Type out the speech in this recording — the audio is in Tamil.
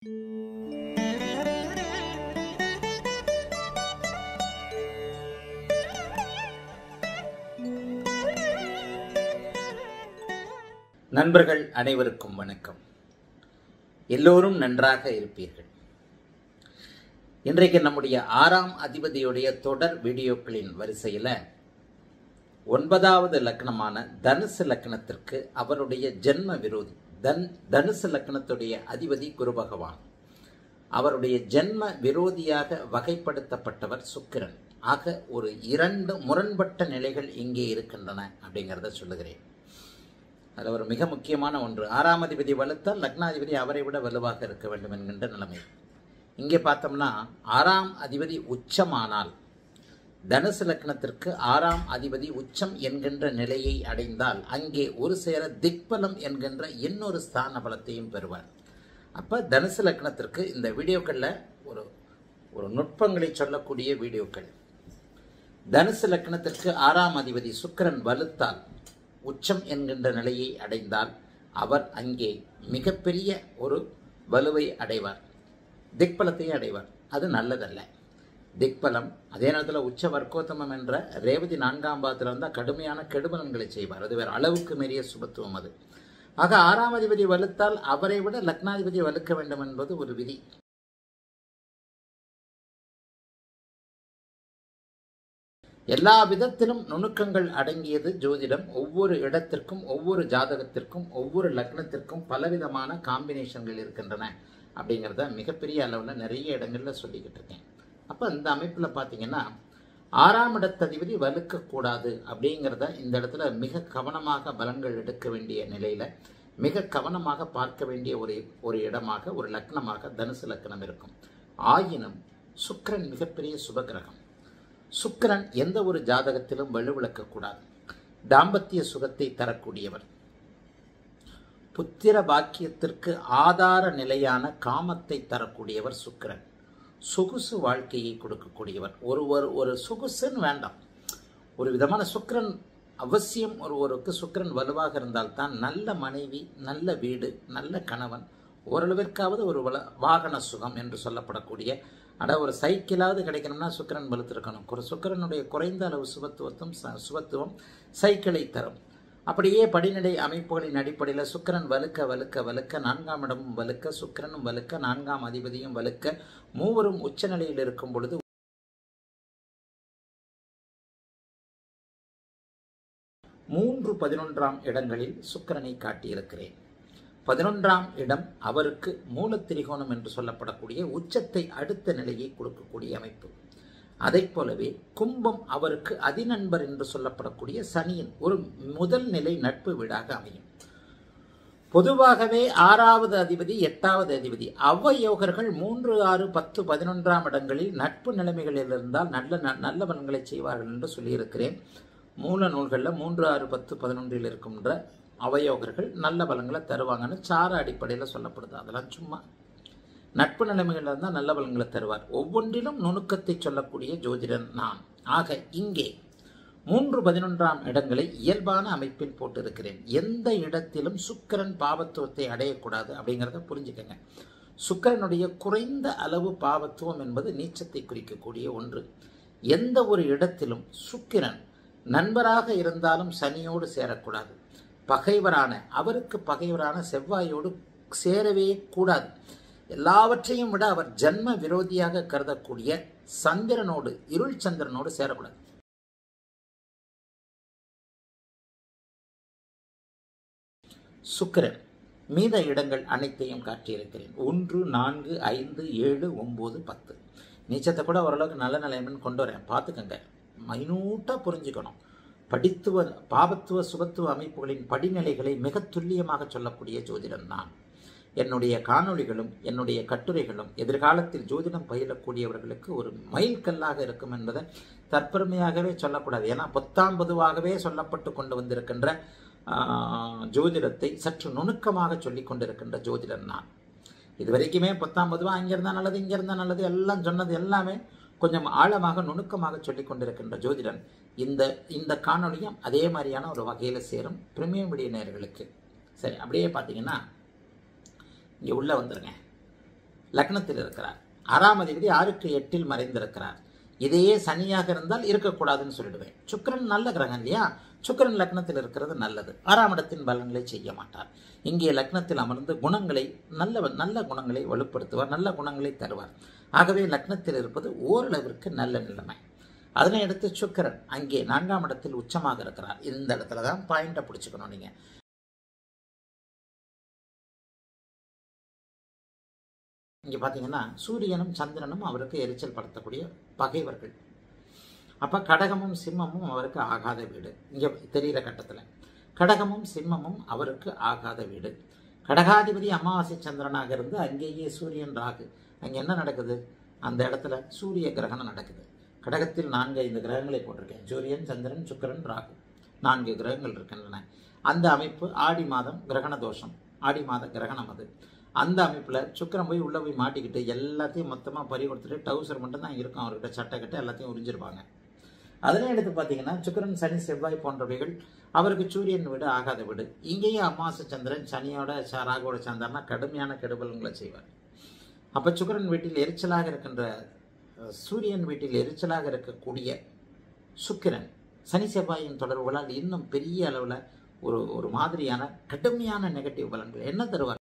நண்பர்கள் அனைவருக்கும் வணக்கம் எல்லோரும் நன்றாக இருப்பீர்கள் இன்றைக்கு நம்முடைய ஆறாம் அதிபதியுடைய தொடர் வீடியோக்களின் வரிசையில் ஒன்பதாவது லக்னமான தனுசு லக்னத்திற்கு அவருடைய ஜென்ம விரோதி தன் தனுசு லக்னத்துடைய அதிபதி குரு பகவான் அவருடைய ஜென்ம விரோதியாக வகைப்படுத்தப்பட்டவர் சுக்கிரன் ஆக ஒரு இரண்டு முரண்பட்ட நிலைகள் இங்கே இருக்கின்றன அப்படிங்கிறத சொல்லுகிறேன் அதில் ஒரு மிக முக்கியமான ஒன்று ஆறாம் அதிபதி வலுத்தால் லக்னாதிபதி அவரை விட வலுவாக இருக்க வேண்டும் என்கின்ற நிலைமை இங்கே பார்த்தோம்னா ஆறாம் அதிபதி உச்சமானால் தனுசு லக்னத்திற்கு ஆறாம் அதிபதி உச்சம் என்கின்ற நிலையை அடைந்தால் அங்கே ஒரு சேர திக்பலம் என்கின்ற இன்னொரு ஸ்தான பலத்தையும் பெறுவார் அப்போ தனுசு லக்னத்திற்கு இந்த வீடியோக்களில் ஒரு ஒரு நுட்பங்களை சொல்லக்கூடிய வீடியோக்கள் தனுசு லக்னத்திற்கு ஆறாம் அதிபதி சுக்கிரன் வலுத்தால் உச்சம் என்கின்ற நிலையை அடைந்தால் அவர் அங்கே மிகப்பெரிய ஒரு வலுவை அடைவார் திக்பலத்தையும் அடைவார் அது நல்லதல்ல திக்பலம் அதே நேரத்தில் உச்ச வர்க்கோத்தமம் என்ற ரேவதி நான்காம் பாதத்தில் வந்தால் கடுமையான கெடுபலன்களை செய்வார் அது வேறு அளவுக்கு மீறிய சுபத்துவம் அது ஆக ஆறாம் அதிபதி வலுத்தால் அவரை விட லக்னாதிபதி வலுக்க வேண்டும் என்பது ஒரு விதி எல்லா விதத்திலும் நுணுக்கங்கள் அடங்கியது ஜோதிடம் ஒவ்வொரு இடத்திற்கும் ஒவ்வொரு ஜாதகத்திற்கும் ஒவ்வொரு லக்னத்திற்கும் பலவிதமான காம்பினேஷன்கள் இருக்கின்றன அப்படிங்கிறத மிகப்பெரிய அளவில் நிறைய இடங்களில் சொல்லிக்கிட்டு இருக்கேன் அப்போ இந்த அமைப்பில் பார்த்தீங்கன்னா ஆறாம் இடத்ததிபதி வலுக்கக்கூடாது அப்படிங்கிறத இந்த இடத்துல மிக கவனமாக பலன்கள் எடுக்க வேண்டிய நிலையில் மிக கவனமாக பார்க்க வேண்டிய ஒரு ஒரு இடமாக ஒரு லக்னமாக தனுசு லக்னம் இருக்கும் ஆயினும் சுக்கரன் மிகப்பெரிய சுபகிரகம் சுக்கிரன் எந்த ஒரு ஜாதகத்திலும் வலுவிழக்கக்கூடாது தாம்பத்திய சுகத்தை தரக்கூடியவர் புத்திர பாக்கியத்திற்கு ஆதார நிலையான காமத்தை தரக்கூடியவர் சுக்கிரன் சொகுசு வாழ்க்கையை கொடுக்கக்கூடியவர் ஒருவர் ஒரு சொகுசுன்னு வேண்டாம் ஒரு விதமான சுக்கிரன் அவசியம் ஒருவருக்கு சுக்கிரன் வலுவாக இருந்தால்தான் நல்ல மனைவி நல்ல வீடு நல்ல கணவன் ஓரளவிற்காவது ஒரு வள வாகன சுகம் என்று சொல்லப்படக்கூடிய அட ஒரு சைக்கிளாவது கிடைக்கணும்னா சுக்கரன் வலுத்திருக்கணும் ஒரு சுக்கரனுடைய குறைந்த அளவு சுபத்துவத்தும் சுபத்துவம் சைக்கிளை தரும் அப்படியே படிநிலை அமைப்புகளின் அடிப்படையில் சுக்கரன் வலுக்க வலுக்க வலுக்க நான்காம் இடமும் வலுக்க சுக்கரனும் வலுக்க நான்காம் அதிபதியும் வலுக்க மூவரும் உச்சநிலையில் இருக்கும் பொழுது மூன்று பதினொன்றாம் இடங்களில் சுக்கரனை காட்டியிருக்கிறேன் பதினொன்றாம் இடம் அவருக்கு மூலத்திரிகோணம் என்று சொல்லப்படக்கூடிய உச்சத்தை அடுத்த நிலையை கொடுக்கக்கூடிய அமைப்பு அதை போலவே கும்பம் அவருக்கு அதிநண்பர் என்று சொல்லப்படக்கூடிய சனியின் ஒரு முதல் நிலை நட்பு வீடாக அமையும் பொதுவாகவே ஆறாவது அதிபதி எட்டாவது அதிபதி அவ்வயோகர்கள் மூன்று ஆறு பத்து பதினொன்றாம் இடங்களில் நட்பு நிலைமைகளில் இருந்தால் நல்ல நல்ல பலன்களை செய்வார்கள் என்று சொல்லியிருக்கிறேன் மூல நூல்களில் மூன்று ஆறு பத்து பதினொன்றில் இருக்கின்ற அவயோகர்கள் நல்ல பலன்களை தருவாங்கன்னு சார அடிப்படையில் சொல்லப்படுது அதெல்லாம் சும்மா நட்பு நிலைமைகள் இருந்தால் நல்ல பலன்களை தருவார் ஒவ்வொன்றிலும் நுணுக்கத்தை சொல்லக்கூடிய ஜோதிடன் நான் ஆக இங்கே மூன்று பதினொன்றாம் இடங்களை இயல்பான அமைப்பில் போட்டிருக்கிறேன் எந்த இடத்திலும் சுக்கரன் பாவத்துவத்தை அடையக்கூடாது அப்படிங்கிறத புரிஞ்சுக்கங்க சுக்கரனுடைய குறைந்த அளவு பாவத்துவம் என்பது நீச்சத்தை குறிக்கக்கூடிய ஒன்று எந்த ஒரு இடத்திலும் சுக்கிரன் நண்பராக இருந்தாலும் சனியோடு சேரக்கூடாது பகைவரான அவருக்கு பகைவரான செவ்வாயோடு சேரவே கூடாது எல்லாவற்றையும் விட அவர் ஜன்ம விரோதியாக கருதக்கூடிய சந்திரனோடு இருள் சந்திரனோடு சேரக்கூடாது சுக்கிரன் மீத இடங்கள் அனைத்தையும் காட்டியிருக்கிறேன் ஒன்று நான்கு ஐந்து ஏழு ஒம்பது பத்து நீச்சத்தை கூட ஓரளவுக்கு நல்ல நிலைமைன்னு கொண்டு வரேன் பார்த்துக்கங்க மைனூட்டாக புரிஞ்சுக்கணும் படித்துவ பாபத்துவ சுபத்துவ அமைப்புகளின் படிநிலைகளை மிக துல்லியமாக சொல்லக்கூடிய ஜோதிடன் நான் என்னுடைய காணொளிகளும் என்னுடைய கட்டுரைகளும் எதிர்காலத்தில் ஜோதிடம் பயிலக்கூடியவர்களுக்கு ஒரு மைல்கல்லாக இருக்கும் என்பதை தற்பெருமையாகவே சொல்லக்கூடாது ஏன்னா பொத்தாம் பொதுவாகவே சொல்லப்பட்டு கொண்டு வந்திருக்கின்ற ஜோதிடத்தை சற்று நுணுக்கமாக சொல்லி கொண்டிருக்கின்ற ஜோதிடன் நான் இது வரைக்குமே பத்தாம் பொதுவாக அங்கே இருந்தால் நல்லது இங்கே இருந்தால் நல்லது எல்லாம் சொன்னது எல்லாமே கொஞ்சம் ஆழமாக நுணுக்கமாக சொல்லி கொண்டிருக்கின்ற ஜோதிடன் இந்த இந்த காணொலியும் அதே மாதிரியான ஒரு வகையில் சேரும் பிரீமியம் மீடிய நேர்களுக்கு சரி அப்படியே பார்த்தீங்கன்னா இங்கே உள்ளே வந்துருங்க லக்னத்தில் இருக்கிறார் ஆறாம் அதிபதி ஆறுக்கு எட்டில் மறைந்திருக்கிறார் இதையே சனியாக இருந்தால் இருக்கக்கூடாதுன்னு சொல்லிடுவேன் சுக்கிரன் நல்ல கிரகம் இல்லையா சுக்கிரன் லக்னத்தில் இருக்கிறது நல்லது ஆறாம் இடத்தின் பலன்களை செய்ய மாட்டார் இங்கே லக்னத்தில் அமர்ந்து குணங்களை நல்ல நல்ல குணங்களை வலுப்படுத்துவார் நல்ல குணங்களை தருவார் ஆகவே லக்னத்தில் இருப்பது ஓரளவிற்கு நல்ல நிலைமை அதனை அடுத்து சுக்கிரன் அங்கே நான்காம் இடத்தில் உச்சமாக இருக்கிறார் இந்த இடத்துல தான் பாயிண்டை பிடிச்சுக்கணும் நீங்கள் இங்கே பார்த்தீங்கன்னா சூரியனும் சந்திரனும் அவருக்கு எரிச்சல் படுத்தக்கூடிய பகைவர்கள் அப்போ கடகமும் சிம்மமும் அவருக்கு ஆகாத வீடு இங்கே தெரிகிற கட்டத்தில் கடகமும் சிம்மமும் அவருக்கு ஆகாத வீடு கடகாதிபதி அமாவாசை சந்திரனாக இருந்து அங்கேயே சூரியன் ராகு அங்கே என்ன நடக்குது அந்த இடத்துல சூரிய கிரகணம் நடக்குது கடகத்தில் நான்கு ஐந்து கிரகங்களை போட்டிருக்கேன் சூரியன் சந்திரன் சுக்கிரன் ராகு நான்கு கிரகங்கள் இருக்கின்றன அந்த அமைப்பு ஆடி மாதம் கிரகண தோஷம் ஆடி மாத கிரகணம் அது அந்த அமைப்பில் சுக்கிரன் போய் உள்ளே போய் மாட்டிக்கிட்டு எல்லாத்தையும் மொத்தமாக பறி கொடுத்துட்டு டவுசர் மட்டும்தான் இருக்கும் அவர்கிட்ட சட்டை கட்ட எல்லாத்தையும் உறிஞ்சிருப்பாங்க அதில் எடுத்து பார்த்தீங்கன்னா சுக்கிரன் சனி செவ்வாய் போன்றவைகள் அவருக்கு சூரியன் வீடு ஆகாத வீடு இங்கேயும் அமாவாசை சந்திரன் சனியோட ச- ராகுவோட சேர்ந்தார்னா கடுமையான கெடுபலங்களை செய்வார் அப்போ சுக்கிரன் வீட்டில் எரிச்சலாக இருக்கின்ற அஹ், சூரியன் வீட்டில் எரிச்சலாக இருக்கக்கூடிய சுக்கிரன் சனி செவ்வாயின் தொடர்புகளால் இன்னும் பெரிய அளவில் ஒரு ஒரு மாதிரியான கடுமையான நெகட்டிவ் பலன்கள் என்ன தருவார்